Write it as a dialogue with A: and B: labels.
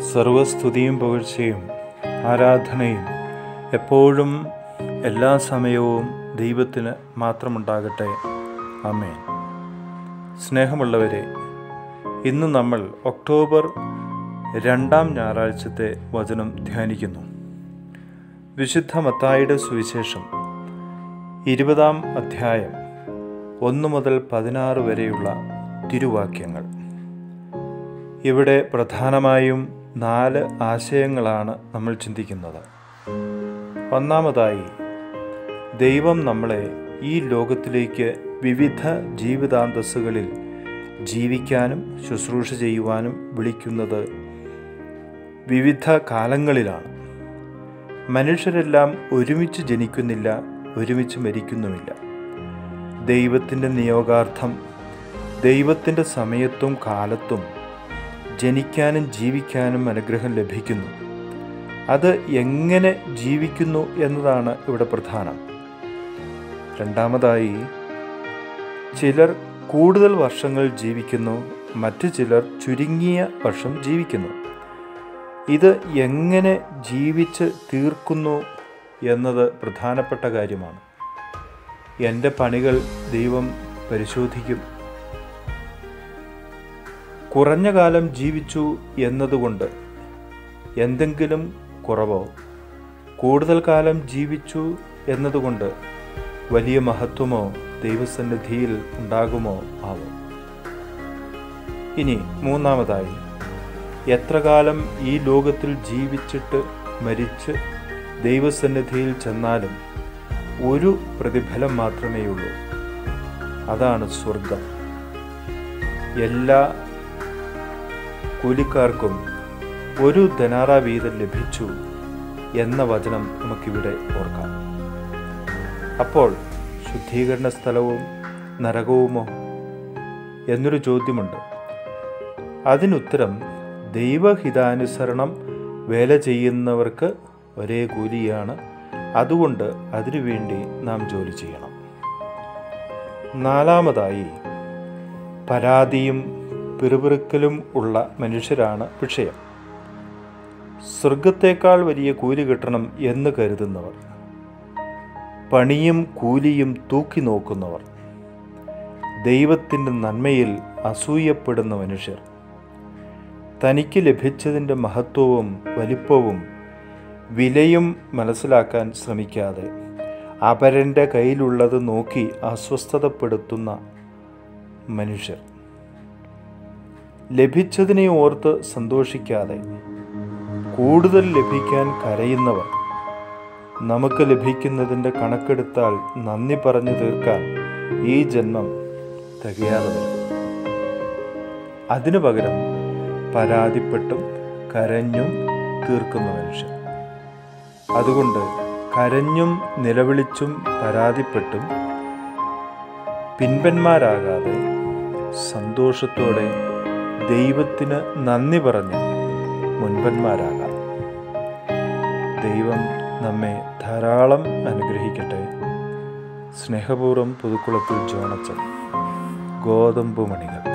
A: സർവസ്തുതിയും പുകഴ്ചയും ആരാധനയും എപ്പോഴും എല്ലാ സമയവും ദൈവത്തിന് മാത്രമുണ്ടാകട്ടെ അമേൻ സ്നേഹമുള്ളവരെ ഇന്ന് നമ്മൾ ഒക്ടോബർ രണ്ടാം ഞായറാഴ്ചത്തെ വചനം ധ്യാനിക്കുന്നു വിശുദ്ധ മത്തായിയുടെ സുവിശേഷം ഇരുപതാം അധ്യായം ഒന്ന് മുതൽ പതിനാറ് വരെയുള്ള തിരുവാക്യങ്ങൾ ഇവിടെ പ്രധാനമായും നാല് ആശയങ്ങളാണ് നമ്മൾ ചിന്തിക്കുന്നത് ഒന്നാമതായി ദൈവം നമ്മളെ ഈ ലോകത്തിലേക്ക് വിവിധ ജീവിതാന്തസ്സുകളിൽ ജീവിക്കാനും ശുശ്രൂഷ ചെയ്യുവാനും വിളിക്കുന്നത് വിവിധ കാലങ്ങളിലാണ് മനുഷ്യരെല്ലാം ഒരുമിച്ച് ജനിക്കുന്നില്ല ഒരുമിച്ച് മരിക്കുന്നുമില്ല ദൈവത്തിൻ്റെ നിയോഗാർത്ഥം ദൈവത്തിൻ്റെ സമയത്തും കാലത്തും ജനിക്കാനും ജീവിക്കാനും അനുഗ്രഹം ലഭിക്കുന്നു അത് എങ്ങനെ ജീവിക്കുന്നു എന്നതാണ് ഇവിടെ പ്രധാനം രണ്ടാമതായി ചിലർ കൂടുതൽ വർഷങ്ങൾ ജീവിക്കുന്നു മറ്റു ചിലർ ചുരുങ്ങിയ വർഷം ജീവിക്കുന്നു ഇത് എങ്ങനെ ജീവിച്ച് തീർക്കുന്നു എന്നത് പ്രധാനപ്പെട്ട കാര്യമാണ് എൻ്റെ പണികൾ ദൈവം പരിശോധിക്കും കുറഞ്ഞ കാലം ജീവിച്ചു എന്നതുകൊണ്ട് എന്തെങ്കിലും കുറവോ കൂടുതൽ കാലം ജീവിച്ചു എന്നതുകൊണ്ട് വലിയ മഹത്വമോ ദൈവസന്നിധിയിൽ ഉണ്ടാകുമോ ആവോ ഇനി മൂന്നാമതായി എത്ര കാലം ഈ ലോകത്തിൽ ജീവിച്ചിട്ട് മരിച്ച് ദൈവസന്നിധിയിൽ ചെന്നാലും ഒരു പ്രതിഫലം മാത്രമേ ഉള്ളൂ അതാണ് സ്വർഗം എല്ലാ കൂലിക്കാർക്കും ഒരു ധനാറ വീതം ലഭിച്ചു എന്ന വചനം നമുക്കിവിടെ ഓർക്കാം അപ്പോൾ ശുദ്ധീകരണ സ്ഥലവും നരകവുമോ എന്നൊരു ചോദ്യമുണ്ട് അതിനുത്തരം ദൈവഹിതാനുസരണം വേല ചെയ്യുന്നവർക്ക് ഒരേ കൂലിയാണ് അതുകൊണ്ട് അതിനുവേണ്ടി നാം ജോലി ചെയ്യണം നാലാമതായി പരാതിയും പിറുപിറുക്കലും ഉള്ള മനുഷ്യരാണ് വിഷയം സ്വർഗത്തേക്കാൾ വലിയ കൂലി കിട്ടണം എന്ന് കരുതുന്നവർ പണിയും കൂലിയും തൂക്കി നോക്കുന്നവർ ദൈവത്തിൻ്റെ നന്മയിൽ അസൂയപ്പെടുന്ന മനുഷ്യർ തനിക്ക് ലഭിച്ചതിൻ്റെ മഹത്വവും വലിപ്പവും വിലയും മനസ്സിലാക്കാൻ ശ്രമിക്കാതെ അപരൻ്റെ കയ്യിലുള്ളത് നോക്കി അസ്വസ്ഥതപ്പെടുത്തുന്ന മനുഷ്യർ ലഭിച്ചതിനെ ഓർത്ത് സന്തോഷിക്കാതെ കൂടുതൽ ലഭിക്കാൻ കരയുന്നവർ നമുക്ക് ലഭിക്കുന്നതിൻ്റെ കണക്കെടുത്താൽ നന്ദി പറഞ്ഞു തീർക്കാൻ ഈ ജന്മം തികയാതെ വരും അതിനു പകരം പരാതിപ്പെട്ടും കരഞ്ഞും തീർക്കുന്ന മനുഷ്യർ അതുകൊണ്ട് കരഞ്ഞും നിലവിളിച്ചും പരാതിപ്പെട്ടും പിൻപന്മാരാകാതെ സന്തോഷത്തോടെ ദൈവത്തിന് നന്ദി പറഞ്ഞ് മുൻപന്മാരാകാം ദൈവം നമ്മെ ധാരാളം അനുഗ്രഹിക്കട്ടെ സ്നേഹപൂർവ്വം പുതുക്കുളത്തിൽ ജോണച്ചൻ ഗോതമ്പ് മണികൾ